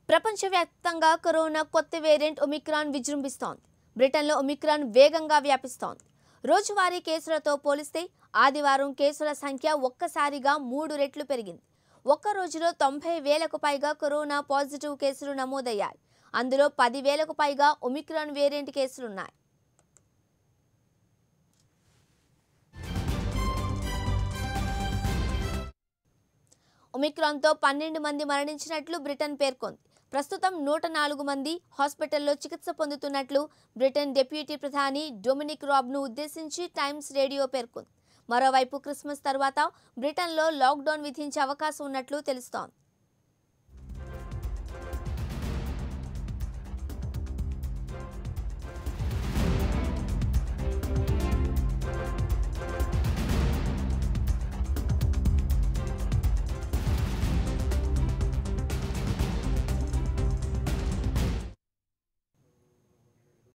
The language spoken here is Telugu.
ప్రపంచవ్యాప్తంగా కరోనా కొత్త వేరియంట్ ఒమిక్రాన్ విజృంభిస్తోంది బ్రిటన్లో ఒమిక్రాన్ వేగంగా వ్యాపిస్తోంది రోజువారీ కేసులతో పోలిస్తే ఆదివారం కేసుల సంఖ్య ఒక్కసారిగా మూడు రెట్లు పెరిగింది ఒక్క రోజులో తొంభై వేలకు పైగా కరోనా పాజిటివ్ కేసులు నమోదయ్యాయి అందులో పది వేలకు పైగా ఒమిక్రాన్ వేరియంట్ కేసులున్నాయి ఒమిక్రాన్తో పన్నెండు మంది మరణించినట్లు బ్రిటన్ పేర్కొంది ప్రస్తుతం నూట నాలుగు మంది హాస్పిటల్లో చికిత్స పొందుతున్నట్లు బ్రిటన్ డిప్యూటీ ప్రధాని డొమినిక్ రాబ్ను ఉద్దేశించి టైమ్స్ రేడియో పేర్కొంది మరోవైపు క్రిస్మస్ తర్వాత బ్రిటన్లో లాక్డౌన్ విధించే అవకాశం ఉన్నట్లు తెలుస్తోంది